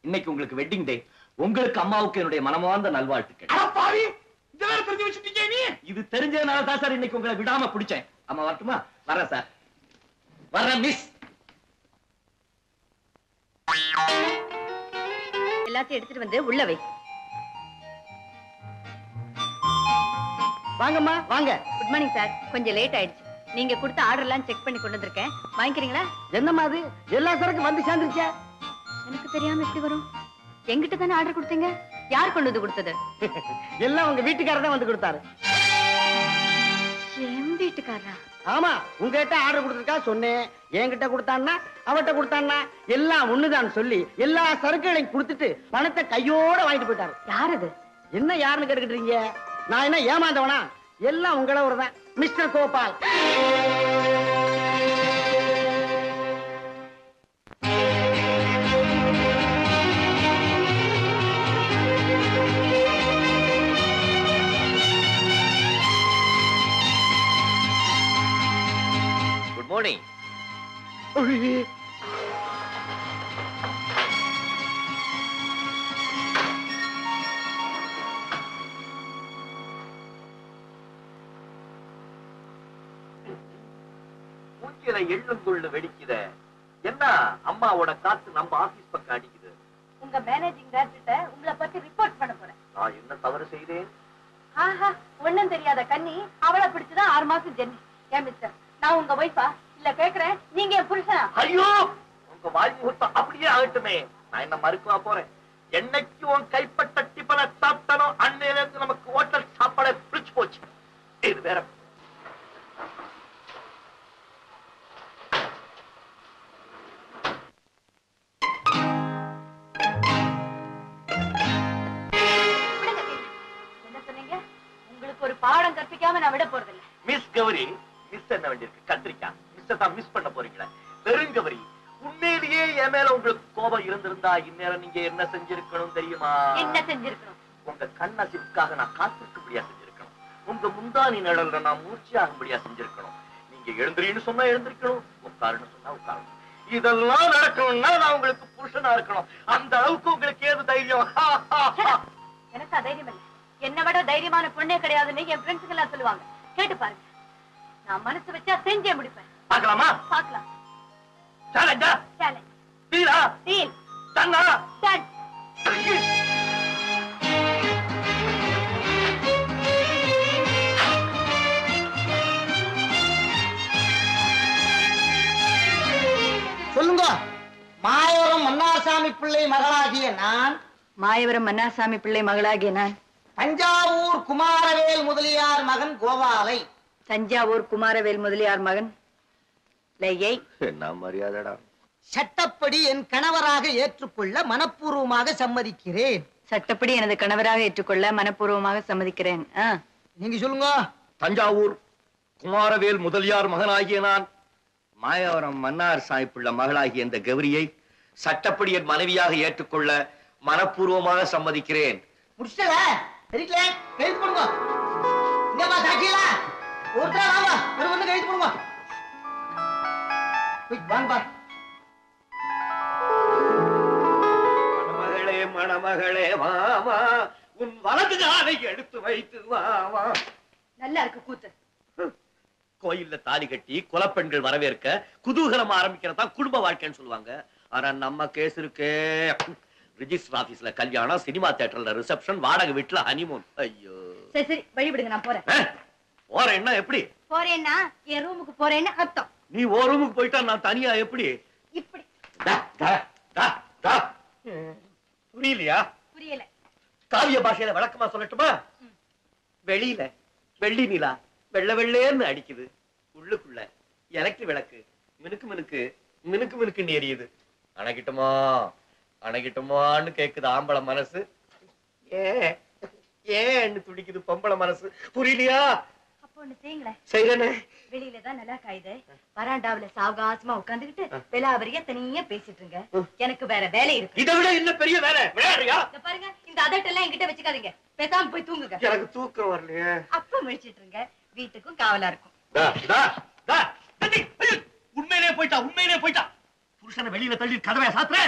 இன்னைக்கு உங்களுக்கு wedding day உங்களுக்கு அம்மாவுக்கு என்னுடைய மனமார்ந்த நல்வாழ்த்துக்கள் அடப்பாவி இதெல்லாம் தெரிஞ்சு வச்சுட்டீங்க நீ இது தெரிஞ்சதுனால தான் சார் இன்னைக்கு உங்களை விடாம பிடிச்சேன் அம்மா வரட்டுமா வரேன் சார் வரேன் மிஸ் எல்லாத்தையும் எடுத்துட்டு வந்து உள்ள வை வாங்கம்மா வாங்க குட் மார்னிங் சார் கொஞ்சம் லேட் ஆயிடுச்சு நீங்க கொடுத்த ஆர்டர் எல்லாம் செக் பண்ணி கொண்டு வந்திருக்கேன் வாங்கிக்கிறீங்களா என்னம்மா அது எல்லா சரக்கு வந்து சேர்ந்துருச்சே எனக்கு தெரியாம எப்படி வரும் எங்கிட்ட தானே ஆர்டர் கொடுத்தீங்க யார் கொண்டு வந்து கொடுத்தது எல்லாம் உங்க வீட்டுக்காரர் தான் வந்து கொடுத்தாரு என் வீட்டுக்காரரா ஆமா உங்ககிட்ட ஆர்டர் கொடுத்துருக்கா சொன்னேன் என்கிட்ட கொடுத்தான்னா அவட்ட கொடுத்தான்னா எல்லாம் ஒண்ணுதான் சொல்லி எல்லா சரக்குகளையும் கொடுத்துட்டு பணத்தை கையோட வாங்கிட்டு போயிட்டாரு யார் அது என்ன யாருன்னு கேட்டுக்கிட்டீங்க நான் என்ன ஏமாந்தவனா எல்லாம் உங்கள ஒரு தான் மிஸ்டர் கோபால் குட் மார்னிங் மூஞ்சில எள்ளுங்குள்ள வெடிக்குத என்ன அம்மாவோட காத்து நம்ம ஆபீஸ் பக்கம் அடிக்குது உங்க மேனேஜிங் டைரக்டர் உங்களை பத்தி ரிப்போர்ட் பண்ண போறேன் நான் என்ன தவறு செய்தேன் ஆஹா ஒண்ணும் தெரியாத கண்ணி அவளை பிடிச்சுதான் ஆறு மாசம் ஜென்னி ஏன் மிஸ்டர் நான் உங்க ஒய்ஃபா இல்ல கேக்குறேன் நீங்க என் புருஷனா ஐயோ உங்க வாய் முகூர்த்தம் அப்படியே ஆகட்டுமே நான் என்ன மறுக்கவா போறேன் என்னைக்கு உன் கைப்பட்ட டிபனை சாப்பிட்டனோ அன்னையில இருந்து நமக்கு ஹோட்டல் சாப்பாடை பிடிச்சு போச்சு இது வேற என்ன சொன்னீங்க உங்களுக்கு ஒரு பாடம் கற்பிக்காம நான் விட போறதில்ல மிஸ் கௌரி மிஸ் என்ன வேண்டியிருக்கு கத்திரிக்காய் மிஸ் தான் மிஸ் பண்ண போறீங்களா வெறும் கௌரி உண்மையிலேயே என் மேல உங்களுக்கு கோபம் இருந்திருந்தா இந்நேரம் நீங்க என்ன செஞ்சிருக்கணும் தெரியுமா என்ன செஞ்சிருக்கணும் உங்க கண்ணசிவுக்காக நான் காத்திருக்கும்படியா செஞ்சிருக்கணும் உங்க முந்தானி நிழல்ல நான் மூர்ச்சியாகும்படியா செஞ்சிருக்கணும் நீங்க எழுந்திரின்னு சொன்னா எழுந்திருக்கணும் உட்காருன்னு சொன்னா உட்காரணும் இதெல்லாம் நடக்கணும்னா நான் உங்களுக்கு புருஷனா இருக்கணும் அந்த அளவுக்கு உங்களுக்கு ஏது தைரியம் எனக்கு தைரியம் இல்ல என்னை விட தைரியமான பொண்ணே கிடையாதுன்னு என் ஃப்ரெண்ட்ஸுக்கு எல்லாம் சொல்லுவாங்க கேட்டு பாருங்க நான் மனசு வச்சா செஞ்சே முடிப்பேன் பார்க்கலாமா பார்க்கலாம் சேலஞ்சா சேலஞ்ச் தீரா டீல் தன்னா டன் சொல்லுங்க மாயவரம் மன்னார்சாமி பிள்ளை மகளாகிய நான் மாயவரம் மன்னாசாமி பிள்ளை மகளாகிய நான் தஞ்சாவூர் குமாரவேல் முதலியார் மகன் கோபாலை தஞ்சாவூர் குமாரவேல் முதலியார் மகன் லையை என்ன மரியாதைடா சட்டப்படி என் கணவராக ஏற்றுக்கொள்ள மனப்பூர்வமாக சம்மதிக்கிறேன் சட்டப்படி எனது கணவராக ஏற்றுக்கொள்ள மனப்பூர்வமாக சம்மதிக்கிறேன் ஆ. நீங்க சொல்லுங்க தஞ்சாவூர் குமாரவேல் முதலியார் மகனாகிய நான் மாயவரம் மன்னார் சாய்ப்புள்ள மகளாகிய இந்த கௌரியை சட்டப்படி என் மனைவியாக ஏற்றுக்கொள்ள மனப்பூர்வமாக சம்மதிக்கிறேன் முடிச்சல சரிக்கல கழுத்து போடுங்க இங்கம்மா சாட்சியில ஒருத்தர வாங்க ஒரு வந்து கழுத்து போடுங்க போய் வாங்க பா மணமகளே மணமகளே வாமா உன் வலது காலை எடுத்து வைத்து வாமா நல்லா இருக்கு கூத்து கோயில்ல தாலி கட்டி குலப்பெண்கள் வரவேற்க குதூகலம் ஆரம்பிக்கிறதா குடும்ப வாழ்க்கைன்னு சொல்லுவாங்க ஆனா நம்ம கேஸ் இருக்கே ரிஜிஸ்டர் ஆபீஸ்ல கல்யாணம் சினிமா தியேட்டர்ல ரிசப்ஷன் வாடகை வீட்டுல ஹனிமூன் ஐயோ சரி சரி வழிவிடுங்க நான் போறேன் அஹ், போறேன்னா எப்படி போறேன்னா என் ரூமுக்கு போறேன்னு அர்த்தம் நீ ஒரு ரூமுக்கு போயிட்டா நான் தனியா எப்படி இப்படி டா, டா, டா, டா. புரியலையா புரியல காவிய பாஷையில விளக்கமா சொல்லட்டுமா வெளியில வெள்ளி நிலா வெள்ள வெள்ளேன்னு அடிக்குது உள்ளுக்குள்ள எலக்ட்ரிக் விளக்கு மினுக்கு மினுக்கு மினுக்கு மினுக்குன்னு எரியுது அணைக்கிட்டுமா அணைக்கிட்டுமான்னு கேக்குது ஆம்பளை மனசு ஏன் ஏன்னு துடிக்குது பொம்பளை மனசு புரியலையா அப்போ ஒண்ணு செய்யுங்களேன் செய்யறேனே வெளியில தான் நல்லா காயுது வராண்டாவில சாவகாசமா உட்காந்துக்கிட்டு விலாவரியா தனியா பேசிட்டு இருங்க எனக்கு வேற வேலை இருக்கு இதை விட இன்னும் பெரிய வேலை விளையாடுறியா இங்க பாருங்க இந்த அதட்டெல்லாம் என்கிட்ட வச்சுக்காதீங்க பேசாம போய் தூங்குங்க எனக்கு தூக்கம் வரலையே அப்ப முழிச்சிட்டு இருங்க வீட்டுக்கும் காவலா இருக்கும் டா, டா, டா, தட்டி, ஐயோ, உண்மையிலே போயிட்டா உண்மையிலே போயிட்டா புருஷனை வெளியில தள்ளி கதவை சாத்துற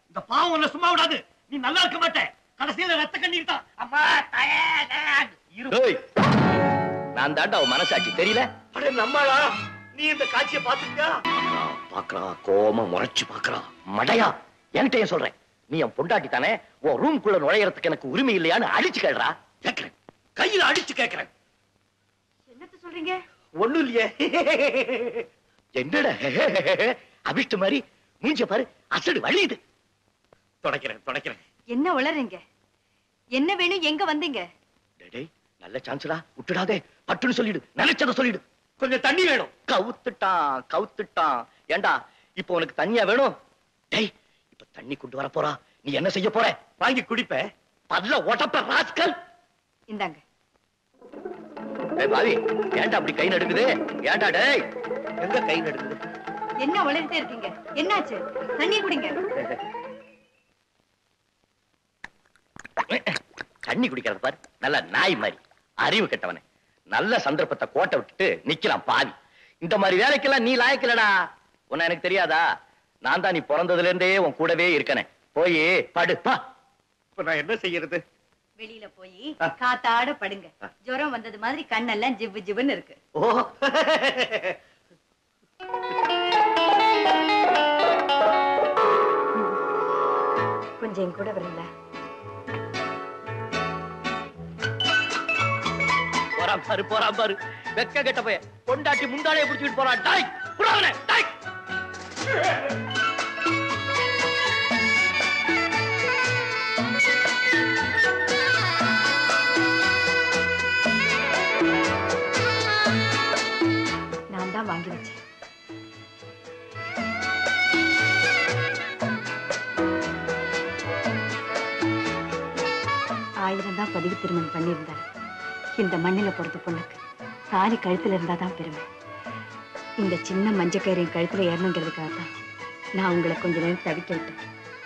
இந்த பாவம் உன்னை சும்மா விடாது நீ நல்லா இருக்க மாட்டே கடைசியில ரத்த கண்ணீர் தான் அம்மா தாயே, தாயே. இரு ஏய், நான் தாண்டா உன் மனசாட்சி தெரியல அடே நம்மளா நீ இந்த காட்சியை பாத்துக்கியா பாக்குறான் கோமா முறைச்சு பாக்குறான் மடையா என்கிட்ட ஏன் சொல்றேன் நீ என் பொண்டாட்டி தானே உன் ரூம்குள்ள நுழையறதுக்கு எனக்கு உரிமை இல்லையான்னு அடிச்சு கேள்றா கேக்குறேன் கையில அடிச்சு கேக்குறேன் என்னத்த சொல்றீங்க ஒண்ணும் இல்லையே என்னடா அபிஷ்ட மாதிரி மூஞ்ச பாரு அசடு வழியுது தொடக்கிறேன் தொடக்கிறேன் என்ன உளறீங்க என்ன வேணும் எங்க வந்தீங்க டேய், டேய் நல்ல சான்ஸ்டா விட்டுடாதே பட்டுன்னு சொல்லிடு நினைச்சத சொல்லிடு கொஞ்சம் தண்ணி வேணும் கவுத்துட்டான் கவுத்துட்டான் ஏண்டா இப்போ உனக்கு தண்ணியா வேணும் டேய் இப்ப தண்ணி கொண்டு வர போறா நீ என்ன செய்ய போற வாங்கி குடிப்ப பல்ல ஒட்டப்ப ராஸ்கல் இந்தாங்க டேய் பாவி ஏன்டா அப்படி கை நடுக்குது ஏன்டா டேய் எங்க கை நடுக்குது என்ன உளறிட்டே இருக்கீங்க என்னாச்சு தண்ணி குடிங்க தண்ணி குடிக்கிறத பாரு நல்ல நாய் மாதிரி அறிவு கெட்டவனே நல்ல சந்தர்ப்பத்தை கோட்டை விட்டுட்டு நிக்கலாம் பாவி இந்த மாதிரி வேலைக்கெல்லாம் நீ லாயக்கலடா உன்னை எனக்கு தெரியாதா நான் தான் நீ பிறந்ததுல இருந்தே உன் கூடவே இருக்கனே போய் படு பா இப்ப நான் என்ன செய்யறது வெளியில போய் காத்தாட படுங்க ஜுரம் வந்தது மாதிரி கண்ணெல்லாம் ஜிவ்வு ஜிவ்வுன்னு இருக்கு ஓ கொஞ்சம் என் கூட வரல போறான் பாரு போறான் பாரு வெக்க கெட்ட போய் பொண்டாட்டி முந்தாளைய புடிச்சிட்டு போறான் டாய் புடாவனே டாய் நான் தான் வாங்கி வச்சேன் ஆயிரம் தான் பதிவு திருமணம் பண்ணியிருந்தாரு இந்த மண்ணில பிறந்த பொண்ணுக்கு தாலி கழுத்துல இருந்தாதான் பெருமை இந்த சின்ன மஞ்சக்கயிறு என் கழுத்துல ஏறணுங்கிறதுக்காக தான் நான் உங்களை கொஞ்ச நேரம் தவிக்க விட்டேன்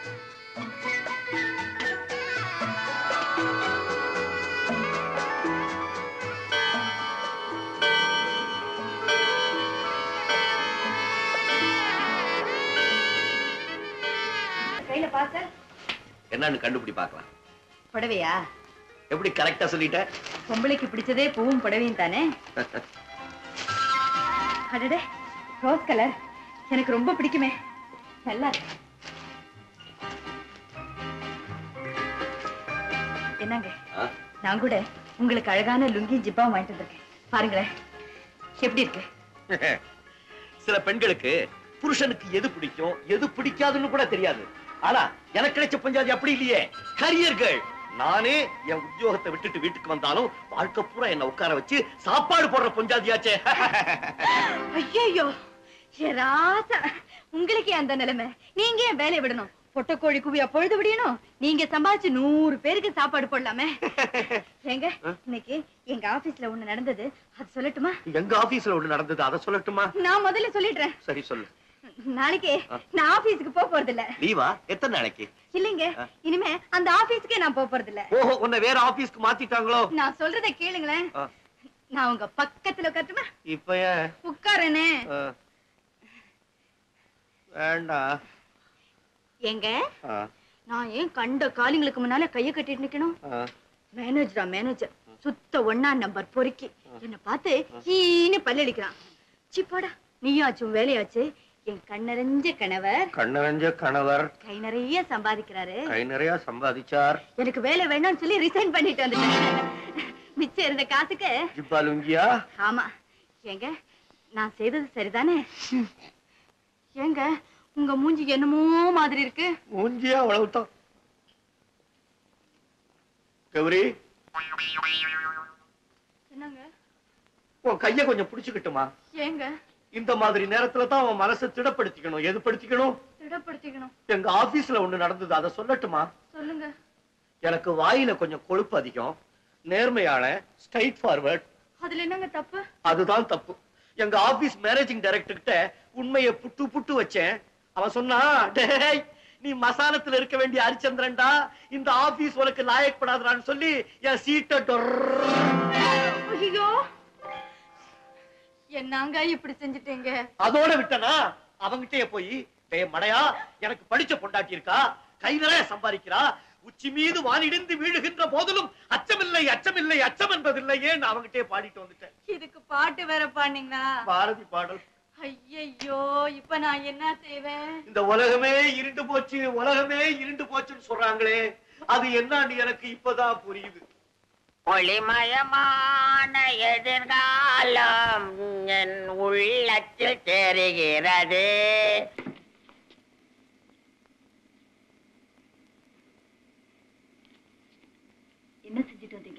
கையில பாத்த என்னன்னு கண்டுபிடி பார்க்கலாம் புடவையா எப்படி கரெக்டா சொல்லிட்ட பொம்பளைக்கு பிடிச்சதே பூவும் புடவையும் தானே அடடே ரோஸ் கலர் எனக்கு ரொம்ப பிடிக்குமே நல்லா இருக்கு என்னங்க ஆ? நான் கூட உங்களுக்கு அழகான லுங்கி ஜிப்பாவும் வாங்கிட்டு வந்திருக்கேன் பாருங்களேன் எப்படி இருக்கு சில பெண்களுக்கு புருஷனுக்கு எது பிடிக்கும் எது பிடிக்காதுன்னு கூட தெரியாது ஆனா எனக்கு கிடைச்ச பஞ்சாதி அப்படி இல்லையே கரியர்கள் நானே என் உத்தியோகத்தை விட்டுட்டு வீட்டுக்கு வந்தாலும் வாழ்க்கை பூரா என்ன உட்கார வச்சு சாப்பாடு போடுற பஞ்சாதியாச்சே ஐயோ ராசா உங்களுக்கு ஏன் அந்த நிலைமை நீங்க ஏன் வேலையை விடணும் பொட்டக்கோழி குவியா பொழுது விடியணும் நீங்க சம்பாதிச்சு நூறு பேருக்கு சாப்பாடு போடலாமே ஏங்க இன்னைக்கு எங்க ஆபீஸ்ல ஒண்ணு நடந்தது அது சொல்லட்டுமா எங்க ஆபீஸ்ல ஒண்ணு நடந்தது அதை சொல்லட்டுமா நான் முதல்ல சொல்லிடுறேன் சரி சொல்லு நாளைக்கு நான் ஆபீஸ்க்கு போக போறது இல்ல லீவா எத்தனை நாளைக்கு இல்லைங்க இனிமே அந்த ஆபீஸ்க்கே நான் போக போறது இல்ல ஓஹோ உன்னை வேற ஆபீஸ்க்கு மாத்திட்டாங்களோ நான் சொல்றதை கேளுங்களேன் ஆ. நான் உங்க பக்கத்துல உட்காரட்டுமா இப்ப ஏன் உட்காரனே ஆ. வேண்டாம் ஏங்க ஆ, நான் ஏன் கண்ட காலிங்களுக்கு முன்னால கைய கட்டிட்டு நிக்கணும் ஆ. மேனேஜரா மேனேஜர் சுத்த ஒண்ணா நம்பர் பொறுக்கி என்ன பார்த்து ஈன்னு பல்லடிக்கிறான் சிப்பாடா நீயாச்சும் வேலையாச்சு என் கண்ணறிஞ்ச கணவர் கண்ணறிஞ்ச கணவர் கை நிறைய சம்பாதிக்கிறாரு கை நிறைய சம்பாதிச்சார் எனக்கு வேலை வேணாம்னு சொல்லி ரிசைன் பண்ணிட்டு வந்துட்டேன் மிச்சம் இருந்த காசுக்கு ஜிப்பா லுங்கியா ஆமா ஏங்க நான் செய்தது சரிதானே ஏங்க உங்க மூஞ்சி என்னமோ மாதிரி இருக்கு மூஞ்சியா அவ்வளவுதான் கௌரி என்னங்க உன் கைய கொஞ்சம் புடிச்சுக்கிட்டுமா ஏங்க இந்த மாதிரி நேரத்துல தான் அவன் மனசை திடப்படுத்திக்கணும் எது படுத்திக்கணும் திடப்படுத்திக்கணும் எங்க ஆபீஸ்ல ஒண்ணு நடந்தது அதை சொல்லட்டுமா சொல்லுங்க எனக்கு வாயில கொஞ்சம் கொழுப்பு அதிகம் நேர்மையான ஸ்ட்ரைட் ஃபார்வர்ட் அதுல என்னங்க தப்பு அதுதான் தப்பு எங்க ஆபீஸ் மேனேஜிங் டைரக்டர் கிட்ட உண்மையை புட்டு புட்டு வச்சேன் அவன் சொன்னா டேய் நீ மசாலத்துல இருக்க வேண்டிய ஹரிச்சந்திரன்டா இந்த ஆபீஸ் உனக்கு லாயக்கப்படாதான்னு சொல்லி என் சீட்டை ஐயோ என்னங்க இப்படி செஞ்சுட்டீங்க அதோட விட்டனா அவங்கிட்டயே போய் டேய் மடையா எனக்கு படிச்ச பொண்டாட்டி இருக்கா டைலரே சம்பாதிக்கிறா உச்சி மீது வானிடிந்து வீழுகின்ற போதிலும் அச்சமில்லை அச்சமில்லை அச்சம் என்பதில்லையே நான் அவங்கிட்டே பாடிட்டு வந்துட்டேன் இதுக்கு பாட்டு வேற பாடுனீங்களா பாரதி பாடல் ஐயையோ இப்ப நான் என்ன செய்வேன் இந்த உலகமே இருண்டு போச்சு உலகமே இருண்டு போச்சுன்னு சொல்றாங்களே அது என்னன்னு எனக்கு இப்பதான் புரியுது ஒளிமயமான எதிர்காலம் என் உள்ளத்தில் தெரிகிறது என்ன செஞ்சுட்டு வந்தீங்க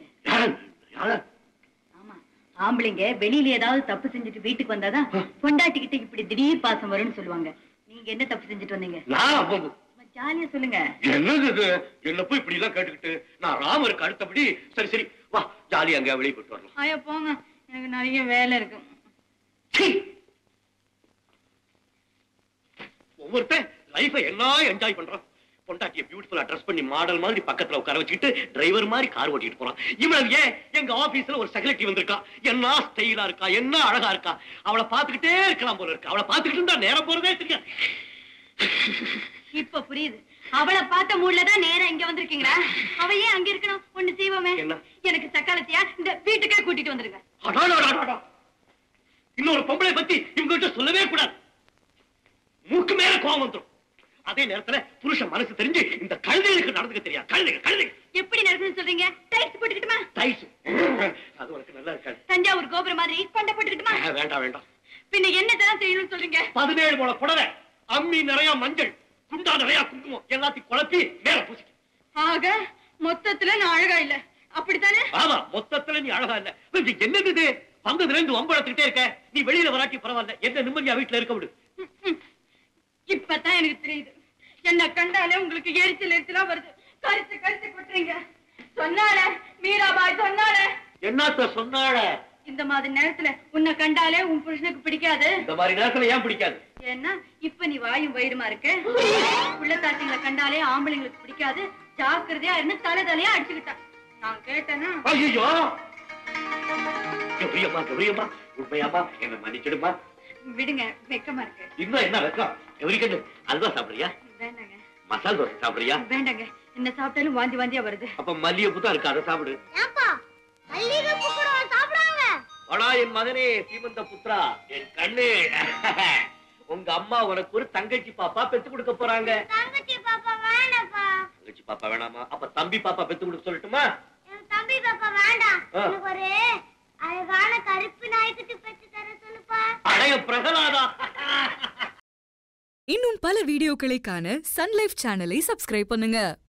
ஆமா ஆம்பளைங்க வெளியில ஏதாவது தப்பு செஞ்சுட்டு வீட்டுக்கு வந்தாதான் பொண்டாட்டிக்கிட்ட இப்படி திடீர் பாசம் வரும்னு சொல்லுவாங்க நீங்க என்ன தப்பு செஞ்சுட்டு வந்தீங்க நான் ஜாலியா சொல்லுங்க என்னது இது என்ன போய் இப்படி எல்லாம் கேட்டுக்கிட்டு நான் ராமருக்கு அடுத்தபடி சரி சரி வா ஜாலியா அங்க வெளியே போயிட்டு வரலாம் ஆயா போங்க எனக்கு நிறைய வேலை இருக்கு சீ. ஒவ்வொருத்தன் லைஃபை என்ன என்ஜாய் பண்றான் பொண்டாட்டிய பியூட்டிஃபுல்லா ட்ரெஸ் பண்ணி மாடல் மாதிரி பக்கத்துல உட்கார வச்சுக்கிட்டு டிரைவர் மாதிரி கார் ஓட்டிட்டு போறான் இவன் ஏன் எங்க ஆபீஸ்ல ஒரு செக்ரட்டரி வந்திருக்கா என்ன ஸ்டைலா இருக்கா என்ன அழகா இருக்கா அவளை பாத்துக்கிட்டே இருக்கலாம் போல இருக்கு அவளை பாத்துக்கிட்டு இருந்தா நேரம் போறதே தெரியாது இப்ப புரியுது அவளை பார்த்த மூட்ல தான் நேரா இங்க வந்திருக்கீங்களா அவ ஏன் அங்க இருக்கணும் ஒண்ணு செய்வோமே என்ன? எனக்கு சக்காலத்தியா இந்த வீட்டுக்கே கூட்டிட்டு வந்துருங்க அடாடாடாடாடா. இன்னொரு பொம்பளை பத்தி இவங்க கிட்ட சொல்லவே கூடாது மூக்கு மேல கோவம் வந்துரும் அதே நேரத்துல புருஷன் மனசு தெரிஞ்சு இந்த கழுதைகளுக்கு நடந்துக்க தெரியாது கழுதைகள் கழுதைகள் எப்படி நடக்குதுன்னு சொல்றீங்க டைட்ஸ் போட்டுக்கிட்டுமா டைஸ் அது உனக்கு நல்லா இருக்காது தஞ்சாவூர் கோபுரம் மாதிரி கொண்ட போட்டுக்கிட்டுமா ஆஹ், வேண்டாம் வேண்டாம் பின்ன என்னதான் செய்யணும்னு சொல்றீங்க பதினேழு போல புடவை அம்மி நிறைய மஞ்சள் குண்டா நிறைய குங்குமம் எல்லாத்தையும் குழப்பி மேல பூசிக்க ஆக மொத்தத்துல நான் அழகா இல்ல அப்படித்தானே ஆமா மொத்தத்துல நீ அழகா இல்ல இது என்னது இது வந்ததுல இருந்து வம்பளத்துக்கிட்டே இருக்க நீ வெளியில வராட்டி பரவாயில்ல என்ன நிம்மதியா வீட்டுல இருக்க விடு ம், ம். இப்பதான் எனக்கு தெரியுது என்ன கண்டாலே உங்களுக்கு எரிச்சல் எரிச்சலா வருது கருத்து கருத்து கொட்டுறீங்க சொன்னால மீராபாய் சொன்னால என்னத்த சொன்னால இந்த மாதிரி நேரத்துல உன்னை கண்டாலே உன் புருஷனுக்கு பிடிக்காது இந்த மாதிரி நேரத்துல ஏன் பிடிக்காது ஏன்னா இப்ப நீ வாயும் வயிறுமா இருக்க புள்ளத்தாட்டிங்களை கண்டாலே ஆம்பளைங்களுக்கு பிடிக்காது ஜாக்கிரதையா இருந்து தலை தலையா அடிச்சுக்கிட்டான் நான் கேட்டேன்னா ஐயோ கௌரியம்மா கௌரியம்மா உண்மையாமா என்ன மன்னிச்சிடுமா விடுங்க வெக்கமா இருக்கு இன்னும் என்ன வெக்கம் கௌரிக்கண்ணு அல்வா சாப்பிடுறியா வேண்டாங்க மசால் தோசை சாப்பிடுறியா வேண்டாங்க என்ன சாப்பிட்டாலும் வாந்தி வாந்தியா வருது அப்ப மல்லிகைப்பூ தான் இருக்கு அதை சாப்பிடு ஏப்பா மல்லிகைப்பூ கூட சாப்பிடுவாங்க வடா என் மகனே சீமந்த புத்ரா என் கண்ணு உங்க அம்மா உனக்கு ஒரு தங்கச்சி பாப்பா பெத்து கொடுக்க போறாங்க தங்கச்சி பாப்பா வேணாப்பா தங்கச்சி பாப்பா வேணாமா அப்ப தம்பி பாப்பா பெத்து கொடுக்க சொல்லட்டுமா எனக்கு தம்பி பாப்பா வேண்டாம் ஆ. எனக்கு ஒரு அழகான கருப்பு நாய்க்குட்டி பெற்று தர சொல்லுப்பா அடைய பிரகலாதா இன்னும் பல வீடியோக்களை காண சன் லைஃப் சேனலை சப்ஸ்கிரைப் பண்ணுங்க